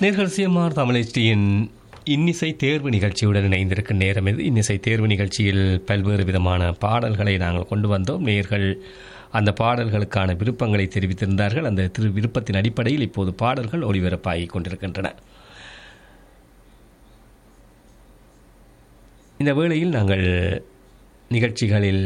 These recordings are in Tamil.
நேர்கள் சிஎம்ஆர் தமிழ்ச்சியின் இன்னிசை தேர்வு நிகழ்ச்சியுடன் இணைந்திருக்கும் நேரம் இது இன்னிசை தேர்வு நிகழ்ச்சியில் பல்வேறு விதமான பாடல்களை நாங்கள் கொண்டு வந்தோம் நேர்கள் அந்த பாடல்களுக்கான விருப்பங்களை தெரிவித்திருந்தார்கள் அந்த திரு விருப்பத்தின் அடிப்படையில் இப்போது பாடல்கள் ஒளிபரப்பாகிக் கொண்டிருக்கின்றன இந்த வேளையில் நாங்கள் நிகழ்ச்சிகளில்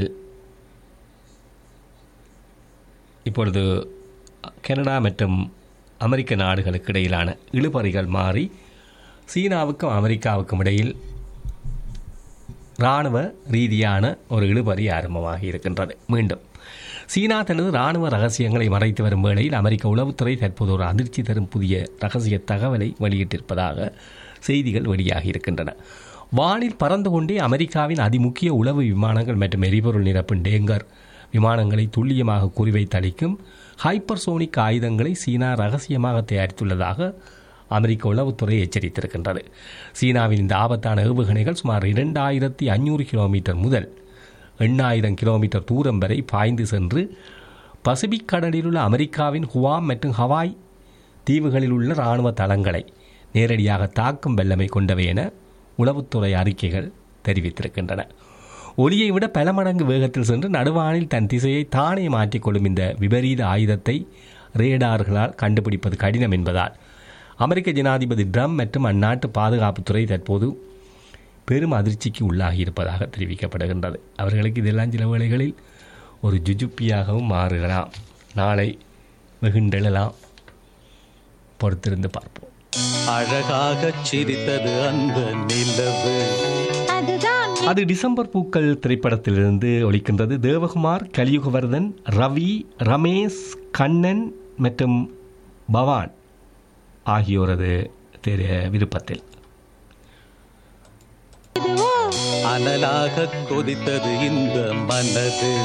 இப்பொழுது கனடா மற்றும் அமெரிக்க நாடுகளுக்கு இடையிலான இழுபறிகள் மாறி சீனாவுக்கும் அமெரிக்காவுக்கும் இடையில் இராணுவ ரீதியான ஒரு இழுபறி ஆரம்பமாகி இருக்கின்றது மீண்டும் சீனா தனது இராணுவ ரகசியங்களை மறைத்து வரும் வேளையில் அமெரிக்க உளவுத்துறை தற்போது ஒரு அதிர்ச்சி தரும் புதிய ரகசிய தகவலை வெளியிட்டிருப்பதாக செய்திகள் வெளியாகி இருக்கின்றன வானில் பறந்து கொண்டே அமெரிக்காவின் அதிமுக்கிய உளவு விமானங்கள் மற்றும் எரிபொருள் நிரப்பும் டேங்கர் விமானங்களை துல்லியமாக குறிவைத்து அளிக்கும் ஹைப்பர்சோனிக் ஆயுதங்களை சீனா ரகசியமாக தயாரித்துள்ளதாக அமெரிக்க உளவுத்துறை எச்சரித்திருக்கின்றது சீனாவின் இந்த ஆபத்தான ஏவுகணைகள் சுமார் இரண்டாயிரத்தி ஐநூறு கிலோமீட்டர் முதல் எண்ணாயிரம் கிலோமீட்டர் தூரம் வரை பாய்ந்து சென்று பசிபிக் கடலில் உள்ள அமெரிக்காவின் ஹுவாம் மற்றும் ஹவாய் தீவுகளில் உள்ள இராணுவ தளங்களை நேரடியாக தாக்கும் வல்லமை கொண்டவை என உளவுத்துறை அறிக்கைகள் தெரிவித்திருக்கின்றன ஒலியை விட பல மடங்கு வேகத்தில் சென்று நடுவானில் தன் திசையை தானே மாற்றிக்கொள்ளும் இந்த விபரீத ஆயுதத்தை ரேடார்களால் கண்டுபிடிப்பது கடினம் என்பதால் அமெரிக்க ஜனாதிபதி ட்ரம் மற்றும் அந்நாட்டு பாதுகாப்புத்துறை தற்போது பெரும் அதிர்ச்சிக்கு உள்ளாகி இருப்பதாக தெரிவிக்கப்படுகின்றது அவர்களுக்கு இதெல்லாம் சில வேளைகளில் ஒரு ஜுஜுப்பியாகவும் மாறுகலாம் நாளை வெகுண்டெழலாம் பொறுத்திருந்து பார்ப்போம் அழகாகச் சிரித்தது அந்த நிலவு அதுதான் அது டிசம்பர் பூக்கள் திரைப்படத்திலிருந்து ஒலிக்கின்றது தேவகுமார் கலியுகவர்தன் ரவி ரமேஷ் கண்ணன் மற்றும் பவான் ஆகியோரது தெரிய விருப்பத்தில் இதுவோ அனலாக கொதித்தது இந்த மனது